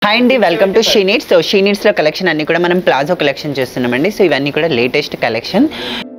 hi అండి welcome to she needs so she నీడ్స్లో collection అన్ని కూడా మనం ప్లాజో కలెక్షన్ చేస్తున్నామండి సో ఇవన్నీ కూడా లేటెస్ట్ కలెక్షన్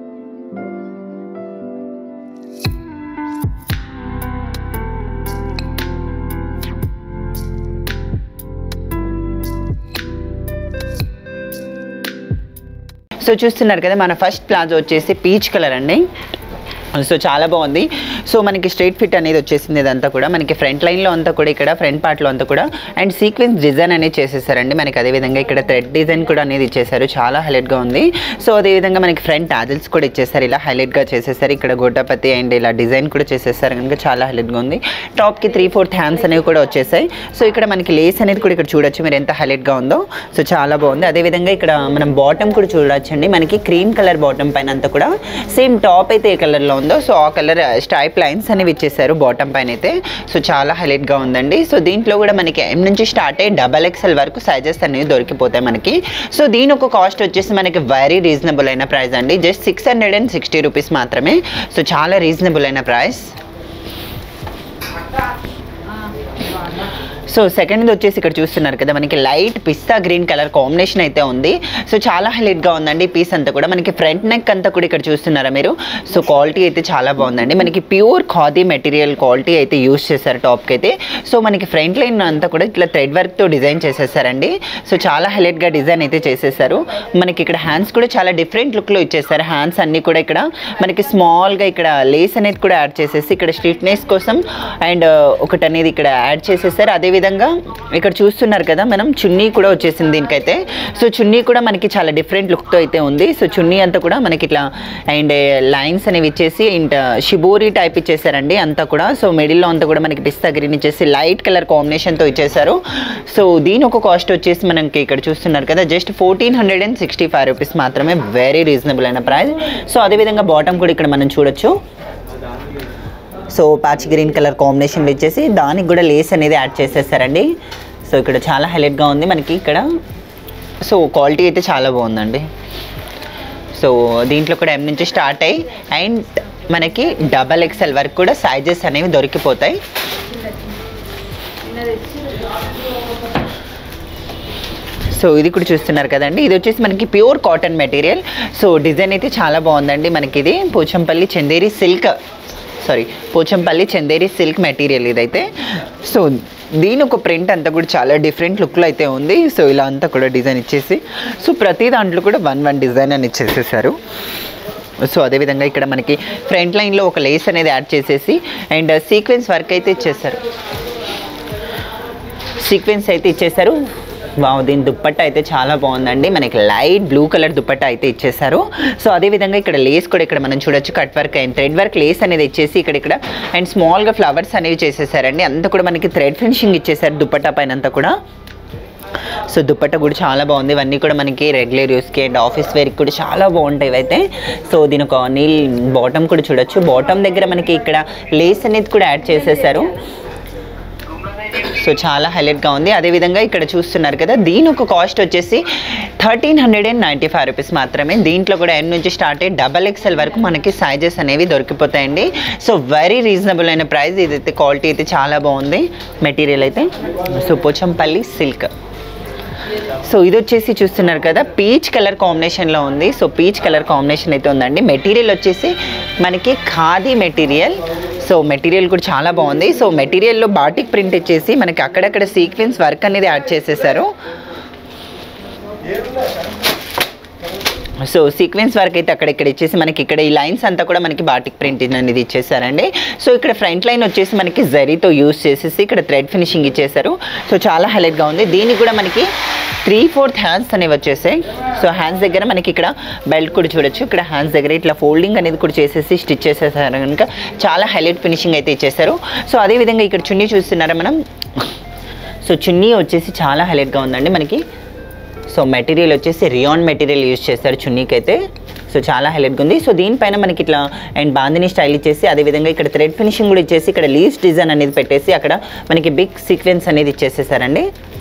సో చూస్తున్నారు కదా మన ఫస్ట్ ప్లాజో వచ్చేసి పీచ్ కలర్ అండి సో చాలా బాగుంది సో మనకి స్ట్రైట్ ఫిట్ అనేది వచ్చేసింది ఇదంతా కూడా మనకి ఫ్రంట్ లైన్లో అంతా కూడా ఇక్కడ ఫ్రంట్ పార్ట్లో అంతా కూడా అండ్ సీక్వెన్స్ డిజైన్ అనేది చేసేసారండి మనకి అదేవిధంగా ఇక్కడ థ్రెడ్ డిజైన్ కూడా అనేది ఇచ్చేసారు చాలా హైలైట్గా ఉంది సో అదేవిధంగా మనకి ఫ్రంట్ టాజిల్స్ కూడా ఇచ్చేసారు ఇలా హైలైట్గా చేసేసారు ఇక్కడ గోటాపతి అండ్ ఇలా డిజైన్ కూడా చేసేసారు కనుక చాలా హైలైట్గా ఉంది టాప్కి త్రీ ఫోర్త్ హ్యాండ్స్ అనేవి కూడా వచ్చేసాయి సో ఇక్కడ మనకి లేస్ అనేది కూడా ఇక్కడ చూడొచ్చు మీరు ఎంత హైలైట్గా ఉందో సో చాలా బాగుంది అదేవిధంగా ఇక్కడ మనం బాటమ్ కూడా చూడొచ్చండి మనకి క్రీమ్ కలర్ బాటమ్ పైన అంతా కూడా సేమ్ టాప్ అయితే ఏ కలర్లో ఉందో సో ఆ కలర్ స్టైప్ లైన్స్ అనేవి ఇచ్చేసారు బాటమ్ పైన అయితే సో చాలా హైలైట్గా ఉందండి సో దీంట్లో కూడా మనకి ఎం నుంచి స్టార్ట్ అయ్యి డబల్ ఎక్స్ఎల్ వరకు సైజెస్ అనేవి దొరికిపోతాయి మనకి సో దీని ఒక కాస్ట్ వచ్చేసి మనకి వెరీ రీజనబుల్ అయిన ప్రైస్ అండి just six hundred and sixty rupees మాత్రమే సో చాలా రీజనబుల్ అయిన ప్రైస్ సో సెకండ్ వచ్చేసి ఇక్కడ చూస్తున్నారు కదా మనకి light pista green colour combination అయితే ఉంది సో చాలా హైలైట్గా ఉందండి పీస్ అంతా కూడా మనకి ఫ్రంట్ నెక్ అంతా కూడా ఇక్కడ చూస్తున్నారా మీరు సో క్వాలిటీ అయితే చాలా బాగుందండి మనకి ప్యూర్ ఖాదీ మెటీరియల్ క్వాలిటీ అయితే యూస్ చేశారు టాప్కి అయితే సో మనకి ఫ్రంట్ లైన్ అంతా కూడా ఇట్లా థ్రెడ్ వర్క్తో డిజైన్ చేసేసారండి సో చాలా హైలైట్గా డిజైన్ అయితే చేసేసారు మనకి ఇక్కడ హ్యాండ్స్ కూడా చాలా డిఫరెంట్ లుక్లో ఇచ్చేసారు హ్యాండ్స్ అన్నీ కూడా ఇక్కడ మనకి స్మాల్గా ఇక్కడ లేస్ అనేది కూడా యాడ్ చేసేసి ఇక్కడ స్ట్రిఫ్నెస్ కోసం అండ్ ఒకటి అనేది ఇక్కడ యాడ్ చేసేసారు అదేవిధంగా ఇక్కడ చూస్తున్నారు కదా మనం చున్నీ కూడా వచ్చేసింది దీనికైతే సో చున్నీ కూడా మనకి చాలా డిఫరెంట్ లుక్తో అయితే ఉంది సో చున్నీ అంతా కూడా మనకి ఇట్లా అండ్ లైన్స్ అనేవి ఇచ్చేసి ఇంట షిబోరి టైప్ ఇచ్చేసారండి అంతా కూడా సో మిడిల్లో అంతా కూడా మనకి పిస్తా గ్రీన్ ఇచ్చేసి లైట్ కలర్ కాంబినేషన్తో ఇచ్చేసారు సో దీని ఒక కాస్ట్ వచ్చేసి మనకి ఇక్కడ చూస్తున్నారు కదా just fourteen hundred and sixty five rupees మాత్రమే వెరీ రీజనబుల్ అయిన ప్రైస్ సో అదేవిధంగా బాటమ్ కూడా ఇక్కడ మనం చూడొచ్చు సో పాచ్ గ్రీన్ కలర్ కాంబినేషన్లో ఇచ్చేసి దానికి కూడా లేస్ అనేది యాడ్ చేసేసారండి సో ఇక్కడ చాలా హైలైట్గా ఉంది మనకి ఇక్కడ సో క్వాలిటీ అయితే చాలా బాగుందండి సో దీంట్లో కూడా ఎం నుంచి స్టార్ట్ అయ్యి అండ్ మనకి డబల్ ఎక్స్ఎల్ వరకు కూడా సైజెస్ అనేవి దొరికిపోతాయి సో ఇది కూడా చూస్తున్నారు కదండి ఇది వచ్చేసి మనకి pure cotton material so design అయితే చాలా బాగుందండి మనకి ఇది Pochampally Chanderi silk sari Pochampally Chanderi silk material ఇదైతే సో దీని ఒక ప్రింట్ అంతా కూడా చాలా డిఫరెంట్ లుక్లో అయితే ఉంది సో ఇలా అంతా కూడా డిజైన్ ఇచ్చేసి సో ప్రతి దాంట్లో కూడా వన్ వన్ డిజైన్ అని ఇచ్చేసేసారు సో అదేవిధంగా ఇక్కడ మనకి ఫ్రంట్ లైన్లో ఒక లేస్ అనేది యాడ్ చేసేసి అండ్ సీక్వెన్స్ వర్క్ అయితే ఇచ్చేసారు సీక్వెన్స్ అయితే ఇచ్చేసారు వావ్ దీని దుప్పట్ట అయితే చాలా బాగుందండి మనకి లైట్ బ్లూ కలర్ దుప్పట్ట అయితే ఇచ్చేసారు సో అదేవిధంగా ఇక్కడ లేస్ కూడా ఇక్కడ మనం చూడొచ్చు cut work and thread work lace అనేది ఇచ్చేసి ఇక్కడ ఇక్కడ అండ్ స్మాల్గా ఫ్లవర్స్ అనేవి చేసేసారండి అంతా కూడా మనకి థ్రెడ్ ఫినిషింగ్ ఇచ్చేసారు దుప్పట్ట పైన అంతా కూడా సో దుప్పట్ట కూడా చాలా బాగుంది ఇవన్నీ కూడా మనకి రెగ్యులర్ యూస్కి అండ్ ఆఫీస్ వేర్కి కూడా చాలా బాగుంటాయి ఇవైతే సో దీని ఒక నీల్ బాటమ్ కూడా చూడొచ్చు బాటమ్ దగ్గర మనకి ఇక్కడ లేస్ అనేది కూడా యాడ్ చేసేసారు సో చాలా హైలైట్గా ఉంది అదేవిధంగా ఇక్కడ చూస్తున్నారు కదా దీని ఒక కాస్ట్ వచ్చేసి thirteen hundred and ninety five rupees మాత్రమే దీంట్లో కూడా ఎన్ నుంచి స్టార్ట్ అయ్యి డబల్ ఎక్స్ఎల్ వరకు మనకి సైజెస్ అనేవి దొరికిపోతాయండి సో వెరీ రీజనబుల్ అయిన ప్రైస్ ఇదైతే క్వాలిటీ అయితే చాలా బాగుంది మెటీరియల్ అయితే సో పోచంపల్లి సిల్క్ సో ఇది వచ్చేసి చూస్తున్నారు కదా పీచ్ కలర్ కాంబినేషన్లో ఉంది సో పీచ్ కలర్ కాంబినేషన్ అయితే ఉందండి మెటీరియల్ వచ్చేసి మనకి ఖాదీ మెటీరియల్ సో మెటీరియల్ కూడా చాలా బాగుంది సో మెటీరియల్లో బాటిక్ ప్రింట్ ఇచ్చేసి మనకి అక్కడక్కడ సీక్వెన్స్ వర్క్ అనేది యాడ్ చేసేసారు సో సీక్వెన్స్ వర్క్ అయితే అక్కడ ఇక్కడ ఇచ్చేసి మనకి ఇక్కడ ఈ లైన్స్ అంతా కూడా మనకి బాటిక్ ప్రింట్ అనేది ఇచ్చేసారండి సో ఇక్కడ ఫ్రంట్ లైన్ వచ్చేసి మనకి జరీతో యూస్ చేసేసి ఇక్కడ థ్రెడ్ ఫినిషింగ్ ఇచ్చేసారు సో చాలా హైలైట్గా ఉంది దీనికి కూడా మనకి త్రీ ఫోర్త్ హ్యాండ్స్ అనేవి వచ్చేసాయి సో హ్యాండ్స్ దగ్గర మనకి ఇక్కడ బెల్ట్ కూడా చూడొచ్చు ఇక్కడ హ్యాండ్స్ దగ్గర ఇట్లా ఫోల్డింగ్ అనేది కూడా చేసేసి స్టిచ్ చేసేసారు కనుక చాలా హైలైట్ ఫినిషింగ్ అయితే ఇచ్చేసారు సో అదేవిధంగా ఇక్కడ చున్నీ చూస్తున్నారా మనం సో చున్నీ వచ్చేసి చాలా హైలైట్గా ఉందండి మనకి సో మెటీరియల్ వచ్చేసి రియాన్ మెటీరియల్ యూజ్ చేస్తారు చున్నీకి అయితే సో చాలా హైలైట్గా ఉంది సో దీనిపైన మనకి ఇట్లా అండ్ బాందిని స్టైల్ ఇచ్చేసి అదేవిధంగా ఇక్కడ థ్రెడ్ ఫినిషింగ్ కూడా ఇచ్చేసి ఇక్కడ లీవ్స్ డిజైన్ అనేది పెట్టేసి అక్కడ మనకి బిగ్ సీక్వెన్స్ అనేది ఇచ్చేసేసారండి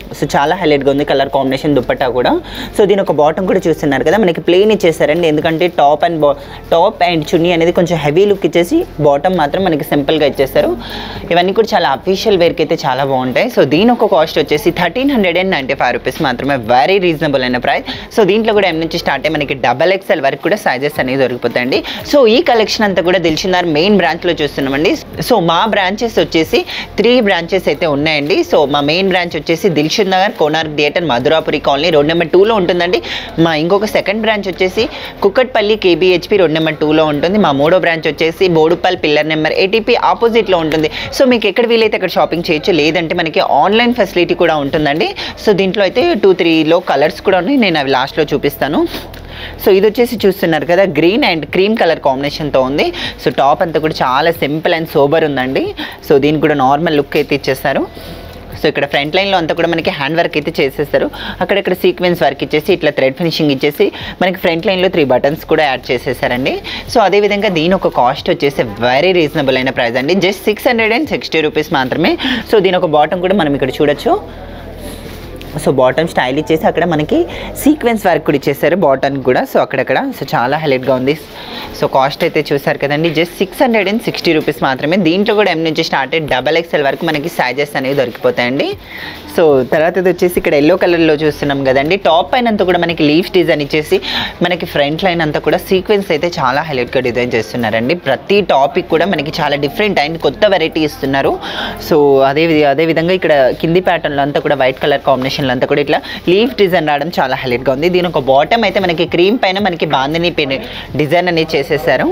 సో చాలా హైలైట్గా ఉంది కలర్ కాంబినేషన్ దుప్పట్టా కూడా సో దీని ఒక బాటమ్ కూడా చూస్తున్నారు కదా మనకి ప్లెయిన్ ఇచ్చేసారండి ఎందుకంటే టాప్ అండ్ బా టాప్ అండ్ చున్నీ అనేది కొంచెం హెవీ లుక్ ఇచ్చేసి బాటమ్ మాత్రం మనకి సింపుల్గా ఇచ్చేస్తారు ఇవన్నీ కూడా చాలా అఫీషియల్ వేర్కి అయితే చాలా బాగుంటాయి సో దీని ఒక కాస్ట్ వచ్చేసి thirteen hundred and ninety five rupees మాత్రమే వెరీ రీజనబుల్ అయిన ప్రైస్ సో దీంట్లో కూడా ఎం నుంచి స్టార్ట్ అయ్యి మనకి డబల్ ఎక్స్ఎల్ వరకు కూడా సైజెస్ అనేవి దొరికిపోతాయండి సో ఈ కలెక్షన్ అంతా కూడా దిల్చున్నారు మెయిన్ బ్రాంచ్లో చూస్తున్నామండి సో మా బ్రాంచెస్ వచ్చేసి త్రీ బ్రాంచెస్ అయితే ఉన్నాయండి సో మా మెయిన్ బ్రాంచ్ వచ్చేసి Dilsukhnagar Konark theatre Madhurapuri colony road number టూలో ఉంటుందండి మా ఇంకొక సెకండ్ బ్రాంచ్ వచ్చేసి కుక్కట్పల్లి కేబిహెచ్పి రోడ్ నెంబర్ టూలో ఉంటుంది మా మూడో బ్రాంచ్ వచ్చేసి బోడుపల్ పిల్లర్ నెంబర్ ఏటీపీ ఆపోజిట్లో ఉంటుంది సో మీకు ఎక్కడ వీలైతే అక్కడ షాపింగ్ చేయొచ్చు లేదంటే మనకి ఆన్లైన్ ఫెసిలిటీ కూడా ఉంటుందండి సో దీంట్లో అయితే టూ త్రీలో కలర్స్ కూడా ఉన్నాయి నేను అవి లాస్ట్లో చూపిస్తాను సో ఇది వచ్చేసి చూస్తున్నారు కదా గ్రీన్ అండ్ క్రీమ్ కలర్ కాంబినేషన్తో ఉంది సో టాప్ అంతా కూడా చాలా సింపుల్ అండ్ సోబర్ ఉందండి సో దీనికి కూడా నార్మల్ లుక్ అయితే ఇచ్చేస్తారు సో ఇక్కడ ఫ్రంట్ లైన్లో అంతా కూడా మనకి హ్యాండ్ వర్క్ అయితే చేసేస్తారు అక్కడక్కడ సీక్వెన్స్ వర్క్ ఇచ్చేసి ఇట్లా థ్రెడ్ ఫినిషింగ్ ఇచ్చేసి మనకి ఫ్రంట్ లైన్లో త్రీ బటన్స్ కూడా యాడ్ చేసేసారండి సో అదేవిధంగా దీని ఒక కాస్ట్ వచ్చేసి వెరీ రీజనబుల్ అయిన ప్రైస్ అండి just six hundred and sixty rupees మాత్రమే సో దీని ఒక బాటమ్ కూడా మనం ఇక్కడ చూడొచ్చు సో బాటమ్ స్టైల్ ఇచ్చేసి అక్కడ మనకి సీక్వెన్స్ వర్క్ కూడా ఇచ్చేసారు బాటమ్ కూడా సో అక్కడక్కడ సో చాలా హైలైట్గా ఉంది సో కాస్ట్ అయితే చూసారు కదండి just six hundred and sixty rupees మాత్రమే దీంట్లో కూడా ఎం నుంచి స్టార్ట్ అయ్యి డబల్ ఎక్స్ఎల్ వరకు మనకి సైజెస్ అనేవి దొరికిపోతాయండి సో తర్వాత ఇది వచ్చేసి ఇక్కడ ఎల్లో కలర్లో చూస్తున్నాం కదండి టాప్ పైన అంతా కూడా మనకి లీఫ్ డిజైన్ ఇచ్చేసి మనకి ఫ్రంట్ లైన్ అంతా కూడా సీక్వెన్స్ అయితే చాలా హైలైట్గా డిజైన్ చేస్తున్నారండి ప్రతి టాపిక్ కూడా మనకి చాలా డిఫరెంట్ అండ్ కొత్త వెరైటీ ఇస్తున్నారు సో అదే వి- అదే విధంగా ఇక్కడ కింది ప్యాటర్న్లో అంతా కూడా వైట్ కలర్ కాంబినేషన్లో అంతా కూడా ఇట్లా లీఫ్ డిజైన్ రావడం చాలా హైలైట్గా ఉంది దీని ఒక బాటమ్ అయితే మనకి క్రీమ్ పైన మనకి బాందిని డిజైన్ అనేది చేసేసారు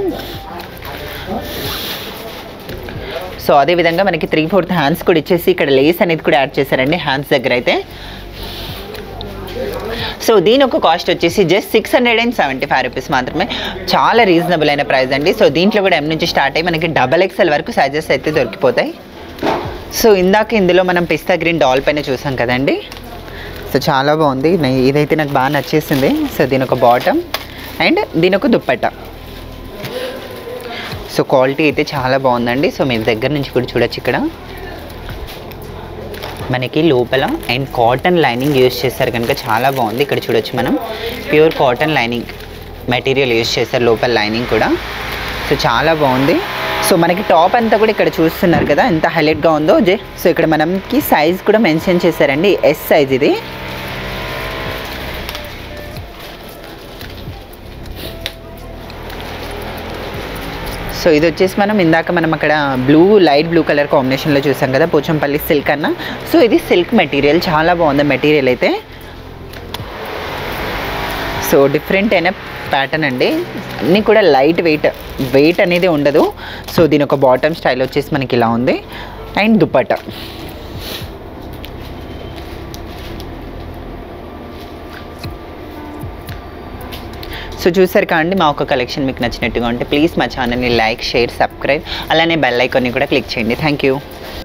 సో అదే విధంగా మనకి త్రీ ఫోర్త్ హ్యాండ్స్ కూడా ఇచ్చేసి ఇక్కడ లేస్ అనేది కూడా యాడ్ చేశారండి హ్యాండ్స్ దగ్గర అయితే సో దీని ఒక కాస్ట్ వచ్చేసి just six hundred and seventy five rupees మాత్రమే చాలా రీజనబుల్ అయిన ప్రైస్ అండి సో దీంట్లో కూడా ఎం నుంచి స్టార్ట్ అయ్యి మనకి డబల్ ఎక్స్ఎల్ వరకు సైజెస్ అయితే దొరికిపోతాయి సో ఇందాక ఇందులో మనం పిస్తా గ్రీన్ డాల్ పైన చూసాం కదండి సో చాలా బాగుంది నే- ఇదైతే నాకు బాగా నచ్చేసింది సో దీని ఒక బాటమ్ అండ్ దీని ఒక దుప్పట్ట సో క్వాలిటీ అయితే చాలా బాగుందండి సో మీరు దగ్గర నుంచి కూడా చూడొచ్చు ఇక్కడ మనకి లోపల అండ్ కాటన్ లైనింగ్ యూస్ చేస్తారు కనుక చాలా బాగుంది ఇక్కడ చూడొచ్చు మనం pure cotton lining material use చేస్తారు లోపల లైనింగ్ కూడా సో చాలా బాగుంది సో మనకి టాప్ అంతా కూడా ఇక్కడ చూస్తున్నారు కదా ఎంత హైలైట్గా ఉందో జే సో ఇక్కడ మనకి సైజ్ కూడా మెన్షన్ చేశారండి ఎస్ సైజ్ ఇది సో ఇది వచ్చేసి మనం ఇందాక మనం అక్కడ బ్లూ లైట్ బ్లూ కలర్ కాంబినేషన్లో చూసాం కదా పోచంపల్లి సిల్క్ అన్న సో ఇది సిల్క్ మెటీరియల్ చాలా బాగుంది మెటీరియల్ అయితే సో డిఫరెంట్ అయిన ప్యాటర్న్ అండి అన్నీ కూడా లైట్ వెయిట్ వెయిట్ అనేది ఉండదు సో దీని ఒక బాటమ్ స్టైల్ వచ్చేసి మనకి ఇలా ఉంది అండ్ దుపట్టా సో చూసారు కాండి మా ఒక కలెక్షన్ మీకు నచ్చినట్టుగా ఉంటే ప్లీజ్ మా ఛానల్ని లైక్ షేర్ సబ్స్క్రైబ్ అలానే బెల్ ఐకాన్ని కూడా క్లిక్ చేయండి థ్యాంక్ యూ